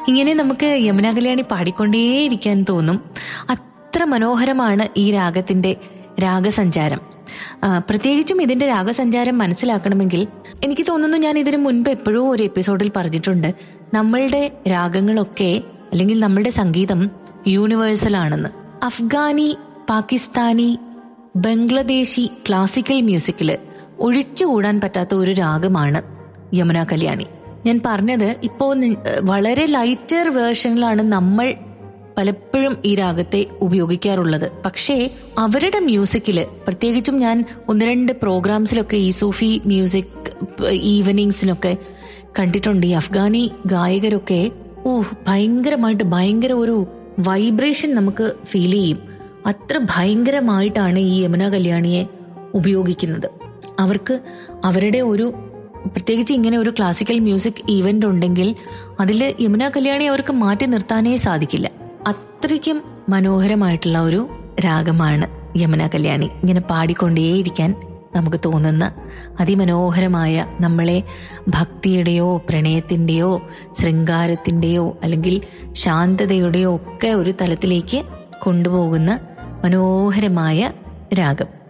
ഇങ്ങനെ നമുക്ക് യമുന കല്യാണി പാടിക്കൊണ്ടേയിരിക്കാൻ തോന്നും അത്ര മനോഹരമാണ് ഈ രാഗത്തിന്റെ രാഗസഞ്ചാരം ആ, പ്രത്യേകിച്ചും ഇതിന്റെ രാഗസഞ്ചാരം മനസ്സിലാക്കണമെങ്കിൽ എനിക്ക് തോന്നുന്നു ഞാൻ ഇതിനു മുൻപ് എപ്പോഴോ ഒരു എപ്പിസോഡിൽ പറഞ്ഞിട്ടുണ്ട് നമ്മളുടെ രാഗങ്ങളൊക്കെ അല്ലെങ്കിൽ നമ്മളുടെ സംഗീതം യൂണിവേഴ്സൽ ആണെന്ന് അഫ്ഗാനി പാകിസ്ഥാനി ബംഗ്ലാദേശി ക്ലാസിക്കൽ മ്യൂസിക്കില് ഒഴിച്ചുകൂടാൻ പറ്റാത്ത ഒരു രാഗമാണ് യമുന കല്യാണി ഞാൻ പറഞ്ഞത് ഇപ്പോ നി- വളരെ ലൈറ്റർ വേർഷനിലാണ് നമ്മൾ പലപ്പോഴും ഈ രാഗത്തെ ഉപയോഗിക്കാറുള്ളത് പക്ഷേ അവരുടെ മ്യൂസിക്കില് പ്രത്യേകിച്ചും ഞാൻ ഒന്ന് രണ്ട് പ്രോഗ്രാംസിലൊക്കെ ഈ സൂഫി മ്യൂസിക് ഈവനിങ്സിനൊക്കെ കണ്ടിട്ടുണ്ട് ഈ അഫ്ഗാനി ഗായകരൊക്കെ ഊഹ് ഭയങ്കരമായിട്ട് ഭയങ്കര ഒരു വൈബ്രേഷൻ നമുക്ക് ഫീൽ ചെയ്യും അത്ര ഭയങ്കരമായിട്ടാണ് ഈ യമുന കല്യാണിയെ ഉപയോഗിക്കുന്നത് അവർക്ക് അവരുടെ ഒരു പ്രത്യേകിച്ച് ഇങ്ങനെ ഒരു ക്ലാസിക്കൽ മ്യൂസിക് ഈവന്റ് ഉണ്ടെങ്കിൽ അതിൽ യമുന കല്യാണി അവർക്ക് മാറ്റി നിർത്താനേ സാധിക്കില്ല അത്രയ്ക്കും മനോഹരമായിട്ടുള്ള ഒരു രാഗമാണ് യമുന കല്യാണി ഇങ്ങനെ പാടിക്കൊണ്ടേയിരിക്കാൻ നമുക്ക് തോന്നുന്ന അതിമനോഹരമായ നമ്മളെ ഭക്തിയുടെയോ പ്രണയത്തിന്റെയോ ശൃംഗാരത്തിന്റെയോ അല്ലെങ്കിൽ ശാന്തതയുടെയോ ഒക്കെ ഒരു തലത്തിലേക്ക് കൊണ്ടുപോകുന്ന മനോഹരമായ രാഗം